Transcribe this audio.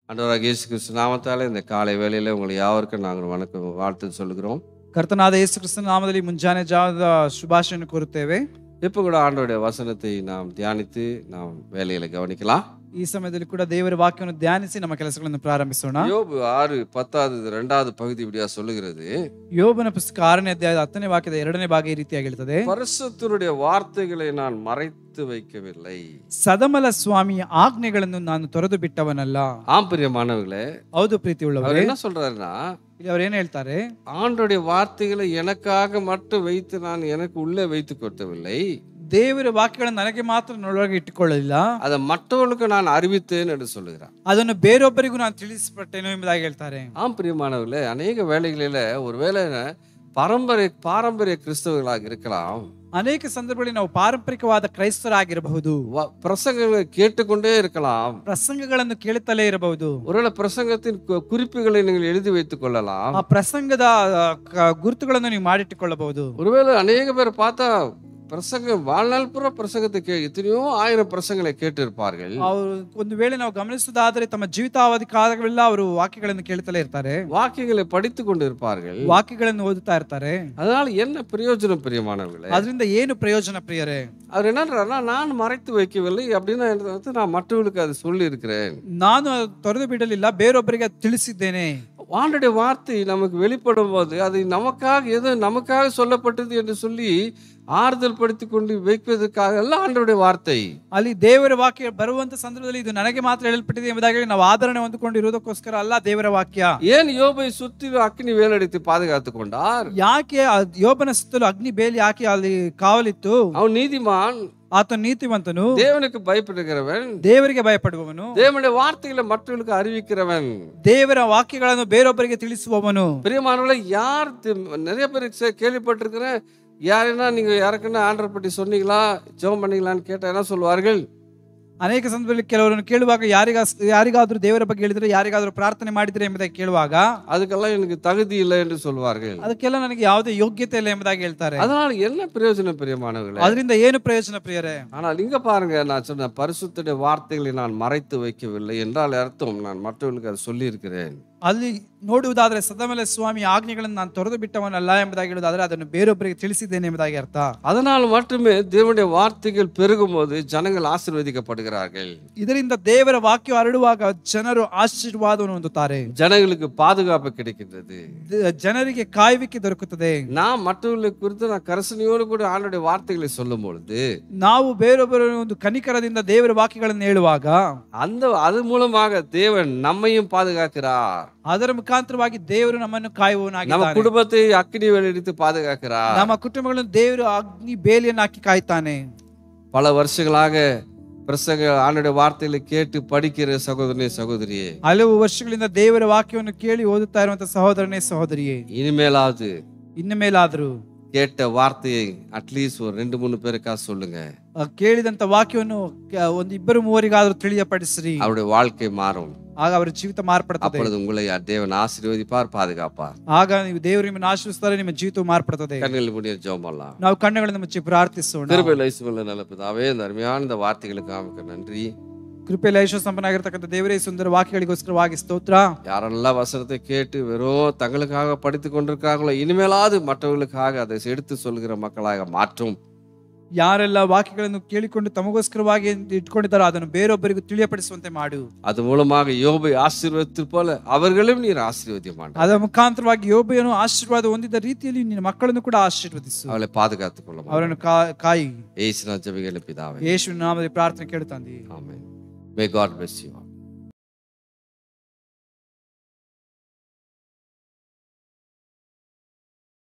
ஆண்டவராக இயேசு கிறிஸ்து நாமத்தாலே இந்த காலை வேளையில உங்களை யாவருக்கும் நாங்கள் வணக்கம் வாழ்த்து சொல்கிறோம் ಕರ್ತನಾದ ಯೇಸು ಕ್ರಿಸ್ತನ ನಾಮದಲ್ಲಿ ಮುಂಜಾನೆ ಜಾವದ ಶುಭಾಶಯನ್ನು ಕೋರುತ್ತೇವೆ இப்போ கூட ஆண்டோடைய வசனத்தை நாம் தியானித்து நாம் வேலையில கவனிக்கலாம் ಈ ಸಮಯದಲ್ಲಿ ಕೂಡ ದೇವರ ವಾಕ್ಯವನ್ನು ಧ್ಯಾನಿಸಿ ನಮ್ಮ ಕೆಲಸಗಳನ್ನು ಪ್ರಾರಂಭಿಸೋಣ யோபு ஆறு பத்தாவது ரெண்டாவது பகுதி இப்படியா சொல்லுகிறது ಯೋಬನ ಪುಸ್ತಕ ಆರನೇ ಅಧ್ಯಾಯದ ಹತ್ತನೇ ವಾಕ್ಯದ ಎರಡನೇ ಭಾಗ ಈ ರೀತಿಯಾಗಿ ಹೇಳ್ತದೆ பரிசுத்தருடைய வார்த்தைகளை நான் மறைத்து வைக்கவில்லை ಸದಮಲ ಸ್ವಾಮಿಯ ಆಜ್ಞೆಗಳನ್ನು ನಾನು ತೊರೆದು ಬಿಟ್ಟವನಲ್ಲ ஆம் பிரியமானவர்களே ಹೌದು அவர் ಪ್ರೀತಿಯುಳ್ಳವರೇ என்ன சொல்றாருன்னா ಇಲ್ಲಿ ಅವ್ರು ಏನ್ ಹೇಳ್ತಾರೆ ஆண்டோடைய வார்த்தைகளை எனக்காக மட்டும் வைத்து நான் எனக்கு உள்ளே வைத்து கொடுத்தவில்லை ದೇವರ ವಾಕ್ಯಗಳನ್ನು ನನಗೆ ಮಾತ್ರ ನನ್ನೊಳಗೆ ಇಟ್ಟುಕೊಳ್ಳಲಿಲ್ಲ அதை மற்றவர்களுக்கு நான் அறிவித்தேன் என்று சொல்லுகிறார் ಅದನ್ನು ಬೇರೊಬ್ಬರಿಗೂ ನಾನು ತಿಳಿಸ್ಪಟ್ಟೇನೋ ಎಂಬುದಾಗಿ ಹೇಳ್ತಾರೆ ஆம் பிரியமானவர்களே அநேக வேலைகளில ஒருவேளை பரம்பரை பாரம்பரிய கிறிஸ்தவர்களாக இருக்கலாம் ಅನೇಕ ಸಂದರ್ಭಗಳಲ್ಲಿ ನಾವು ಪಾರಂಪರಿಕವಾದ ಕ್ರೈಸ್ತರಾಗಿರಬಹುದು வ- பிரசங்கங்களை கேட்டுக்கொண்டே இருக்கலாம் ಪ್ರಸಂಗಗಳನ್ನು ಕೇಳುತ್ತಲೇ ಇರಬಹುದು ஒருவேளை பிரசங்கத்தின் கு- குறிப்புகளை நீங்கள் எழுதி வைத்துக் கொள்ளலாம் ಆ ಪ್ರಸಂಗದ ಆ, ಕ- ಗುರುತುಗಳನ್ನು ನೀವು ಮಾಡಿಟ್ಟುಕೊಳ್ಳಬಹುದು ஒருவேளை அநேக பேர் பார்த்தா பிரசங்கம் வாழ்நாள் பூரா பிரசங்கத்தை கே எத்தனையோ ஆயிரம் பிரசங்களை கேட்டு இருப்பார்கள் ಅವರು ಒಂದು ವೇಳೆ ನಾವು ಗಮನಿಸುವುದಾದರೆ ತಮ್ಮ ಜೀವಿತಾವಧಿ ಕಾಲಗಳೆಲ್ಲ ಅವರು ವಾಕ್ಯಗಳನ್ನು ಕೇಳ್ತಲೇ ಇರ್ತಾರೆ வாக்கியங்களை படித்து கொண்டு இருப்பார்கள் ವಾಕ್ಯಗಳನ್ನು ಓದುತ್ತಾ ಇರ್ತಾರೆ அதனால என்ன பிரயோஜனம் பிரியமானவர்களே ಅದರಿಂದ ಏನು ಪ್ರಯೋಜನ ಪ್ರಿಯರೇ அவர் என்னன்றாருன்னா நான் மறைத்து வைக்கவில்லை அப்படின்னு வந்து நான் மற்றவர்களுக்கு அது சொல்லி இருக்கிறேன் ನಾನು ಅದು ತೊರೆದು ಬಿಡಲಿಲ್ಲ ಬೇರೊಬ್ಬರಿಗೆ ಅದು ತಿಳಿಸಿದ್ದೇನೆ ஆண்டுடைய வார்த்தை நமக்கு வெளிப்படும் போது அது நமக்காக ஏதோ நமக்காக சொல்லப்பட்டது என்று சொல்லி ஆறுதல் படுத்தி கொண்டு வைப்பதற்காக எல்லாம் ஆண்டவருடைய வார்த்தை ಅಲ್ಲಿ ದೇವರ ವಾಕ್ಯ ಬರುವಂತ ಸಂದರ್ಭದಲ್ಲಿ ಇದು ನನಗೆ ಮಾತ್ರ ಹೇಳಲ್ಪಟ್ಟಿದೆ ಎಂಬುದಾಗಿ ನಾವು ಆಧರಣೆ ಹೊಂದಿಕೊಂಡಿರುವುದಕ್ಕೋಸ್ಕರ ಅಲ್ಲ ದೇವರ ವಾಕ್ಯ ஏன் யோபை சுற்றி அக்னி வேலடித்து பாதுகாத்து கொண்டார் ಯಾಕೆ ಆ ಯೋಬನ ಸುತ್ತಲೂ ಅಗ್ನಿ ಬೇಲಿ ಹಾಕಿ ಅಲ್ಲಿ ಕಾವಲಿತ್ತು அவன் நீதிமான் ಆತ ನೀತಿವಂತನು தேவனுக்கு பயப்படுகிறவன் ದೇವರಿಗೆ ಭಯಪಡುವವನು தேவனுடைய வார்த்தைகளை மற்றவர்களுக்கு அறிவிக்கிறவன் ದೇವರ ವಾಕ್ಯಗಳನ್ನು ಬೇರೊಬ್ಬರಿಗೆ ತಿಳಿಸುವವನು பிரியமானவர்களே யார் தி- நிறைய பேர் சே- கேள்விப்பட்டிருக்கிறேன் யாருன்னா நீங்க யாருக்குன்னா ஆண்டர் பற்றி சொன்னீங்களா ஜெபம் பண்ணீங்களான்னு கேட்டா என்ன சொல்வார்கள் ಅನೇಕ ಸಂದರ್ಭದಲ್ಲಿ ಕೆಲವರನ್ನು ಕೇಳುವಾಗ ಯಾರಿಗ ಯಾರಿಗಾದ್ರೂ ದೇವರ ಬಗ್ಗೆ ಹೇಳಿದ್ರೆ ಯಾರಿಗಾದ್ರೂ ಪ್ರಾರ್ಥನೆ ಮಾಡಿದ್ರೆ ಎಂಬುದಾಗಿ ಕೇಳುವಾಗ அதுக்கெல்லாம் எனக்கு தகுதி இல்லை என்று சொல்வார்கள் ಅದಕ್ಕೆಲ್ಲ ನನಗೆ ಯಾವುದೇ ಯೋಗ್ಯತೆ ಇಲ್ಲ ಎಂಬುದಾಗಿ ಹೇಳ್ತಾರೆ அதனால என்ன பிரயோஜனம் பிரியமானவர்களே ಅದರಿಂದ ಏನು ಪ್ರಯೋಜನ ಪ್ರಿಯರೇ ஆனால் இங்க பாருங்க நான் சொன்ன பரிசுத்துடைய வார்த்தைகளை நான் மறைத்து வைக்கவில்லை என்றால் அர்த்தம் நான் மற்றவர்களுக்கு அதை சொல்லி இருக்கிறேன் ಅಲ್ಲಿ ನೋಡುವುದಾದ್ರೆ ಸದಮಲೆ ಸ್ವಾಮಿ ಆಜ್ಞೆಗಳನ್ನು ನಾನು ತೊರೆದು ಬಿಟ್ಟವನಲ್ಲ ಎಂಬುದಾಗಿ ಹೇಳುವುದಾದ್ರೆ ಅದನ್ನು ಬೇರೊಬ್ಬರಿಗೆ ತಿಳಿಸಿದ್ದೇನೆ ಎಂಬುದಾಗಿ ಅರ್ಥ அதனால் மட்டுமே தேவனுடைய வார்த்தைகள் பெருகும் போது ஜனங்கள் ஆசீர்வதிக்கப்படுகிறார்கள் ಇದರಿಂದ ದೇವರ ವಾಕ್ಯ ಹರಡುವಾಗ ಜನರು ಆಶೀರ್ವಾದವನ್ನು ಹೊಂದುತ್ತಾರೆ ஜனங்களுக்கு பாதுகாப்பு கிடைக்கின்றது ದ- ಜನರಿಗೆ ಕಾಯುವಿಕೆ ದೊರಕುತ್ತದೆ நான் மற்றவர்களை குறித்து நான் கரசனையோடு கூட ஆண்டுடைய வார்த்தைகளை சொல்லும் பொழுது ನಾವು ಬೇರೊಬ್ಬರ ಒಂದು ಕನಿಕರದಿಂದ ದೇವರ ವಾಕ್ಯಗಳನ್ನು ಹೇಳುವಾಗ அந்த அது மூலமாக தேவன் நம்மையும் பாதுகாக்கிறார் ಅದರ ಮುಖಾಂತರವಾಗಿ ದೇವರು ನಮ್ಮನ್ನು நம்ம ಕಾಯುವವನಾಗಿದ್ದಾನೆ குடும்பத்தை அக்கினி வெளியிட்டு பாதுகாக்கிறார் ನಮ್ಮ ಕುಟುಂಬಗಳನ್ನು ದೇವರು ಅಗ್ನಿ ಬೇಲಿಯನ್ನು ಹಾಕಿ ಕಾಯ್ತಾನೆ பல வருஷங்களாக பிரசங்க ஆண்டுடைய வார்த்தைகளை கேட்டு படிக்கிற சகோதரனே சகோதரியே ಹಲವು ವರ್ಷಗಳಿಂದ ದೇವರ ವಾಕ್ಯವನ್ನು ಕೇಳಿ ಓದುತ್ತಾ ಇರುವಂತ ಸಹೋದರನೇ ಸಹೋದರಿಯೇ இனிமேலாவது ಇನ್ನು ಮೇಲಾದ್ರೂ கேட்ட வார்த்தையை அட்லீஸ்ட் ஒரு ரெண்டு மூணு பேருக்கா சொல்லுங்க ಆ ಕೇಳಿದಂತ ವಾಕ್ಯವನ್ನು ಕ- ಒಂದು ಇಬ್ಬರು ಮೂವರಿಗಾದ್ರೂ ತಿಳಿಯಪಡಿಸ್ರಿ அவருடைய வாழ்க்கை மாறும் ಆಗ ಅವರ ಜೀವಿತ ಮಾರ್ಪಡ್ತದೆ அப்பொழுது உங்களை தேவன் ஆசீர்வதிப்பார் பாதுகாப்பார் ಆಗ ನೀವು ದೇವರು ನಿಮ್ಮನ್ನು ಆಶ್ರಯಿಸ್ತಾರೆ ನಿಮ್ಮ ಜೀವಿತ ಮಾರ್ಪಡ್ತದೆ கண்கள் முடிய ஜெபம் பண்ணலாம் ನಾವು ಕಣ್ಣುಗಳನ್ನು ಮುಚ್ಚಿ ಪ್ರಾರ್ಥಿಸೋಣ திருப்பி லைசுமல்ல நல்ல பிதாவே இந்த அருமையான இந்த வார்த்தைகளுக்கு நமக்கு நன்றி ಕೃಪೆ ಲೈಶ ಸಂಪನ್ನಾಗಿರ್ತಕ್ಕಂಥ ದೇವರೇ ಈ ಸುಂದರ ವಾಕ್ಯಗಳಿಗೋಸ್ಕರವಾಗಿ ಸ್ತೋತ್ರ யாரெல்லாம் வசனத்தை கேட்டு வெறும் தங்களுக்காக படித்து கொண்டிருக்காங்களோ இனிமேலாவது மற்றவர்களுக்காக அதை எடுத்து சொல்கிற மக்களாக மாற்றும் ಯಾರೆಲ್ಲ ವಾಕ್ಯಗಳನ್ನು ಕೇಳಿಕೊಂಡು ತಮಗೋಸ್ಕರವಾಗಿ ಇಟ್ಕೊಂಡಿದ್ದಾರೋ ಅದನ್ನು ಬೇರೊಬ್ಬರಿಗೂ ತಿಳಿಯಪಡಿಸುವಂತೆ ಮಾಡು அது மூலமாக யோபை ஆசீர்வதித்து போல அவர்களும் நீர் ஆசீர்வதிய மாட்டார் ಅದರ ಮುಖಾಂತರವಾಗಿ ಯೋಬೆಯನ್ನು ಆಶೀರ್ವಾದ ಹೊಂದಿದ ರೀತಿಯಲ್ಲಿ ನಿನ್ನ ಮಕ್ಕಳನ್ನು ಕೂಡ ಆಶೀರ್ವದಿಸು அவளை பாதுகாத்துக் கொள்ள ಅವರನ್ನು ಕಾ- ಕಾಯಿ ஏசுனா ஜெபிகள் பிதாவே ಯೇಸುವಿನ ನಾಮದಲ್ಲಿ ಪ್ರಾರ್ಥನೆ ಕೇಳುತ್ತಾಂದಿ amen may God bless you all